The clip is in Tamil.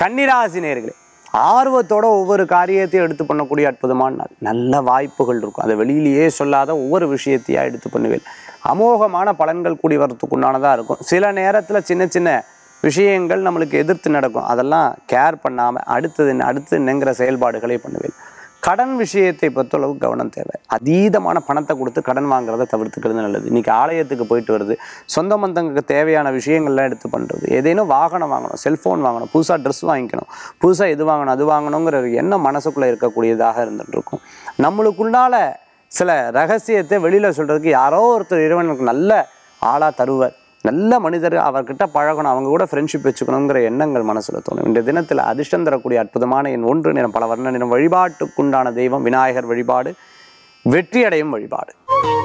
கன்னிராசி நேர்களே ஆர்வத்தோட ஒவ்வொரு காரியத்தையும் எடுத்து பண்ணக்கூடிய அற்புதமான நாள் நல்ல வாய்ப்புகள் இருக்கும் அதை வெளியிலேயே சொல்லாத ஒவ்வொரு விஷயத்தையா எடுத்து பண்ணுவேன் அமோகமான பலன்கள் கூடி வரத்துக்கு உண்டானதாக இருக்கும் சில நேரத்தில் சின்ன சின்ன விஷயங்கள் நம்மளுக்கு எதிர்த்து நடக்கும் அதெல்லாம் கேர் பண்ணாமல் அடுத்தது என்ன அடுத்து என்னங்கிற செயல்பாடுகளை பண்ணுவேன் கடன் விஷயத்தை பொறுத்தளவு கவனம் தேவை அதீதமான பணத்தை கொடுத்து கடன் வாங்குறதை தவிர்த்துக்கிறது நல்லது இன்னைக்கு ஆலயத்துக்கு போயிட்டு வருது சொந்த பந்தங்களுக்கு தேவையான விஷயங்கள்லாம் எடுத்து பண்ணுறது ஏதேனும் வாகனம் வாங்கணும் செல்ஃபோன் வாங்கணும் புதுசாக ட்ரெஸ் வாங்கிக்கணும் புதுசாக இது வாங்கணும் அது வாங்கணுங்கிற ஒரு எண்ணம் மனசுக்குள்ளே இருக்கக்கூடியதாக இருந்துட்டு இருக்கும் நம்மளுக்குள்ளால சில ரகசியத்தை வெளியில் சொல்கிறதுக்கு யாரோ ஒருத்தர் இறைவனுக்கு நல்ல ஆளாக தருவார் நல்ல மனிதர் அவர்கிட்ட பழகணும் அவங்க கூட ஃப்ரெண்ட்ஷிப் வச்சுக்கணுங்கிற எண்ணங்கள் மனசில் தோணும் இந்த தினத்தில் அதிர்ஷ்டம் தரக்கூடிய அற்புதமான என் ஒன்று நிறம் பல வர்ண நிறம் வழிபாட்டுக்குண்டான தெய்வம் விநாயகர் வழிபாடு வெற்றியடையும் வழிபாடு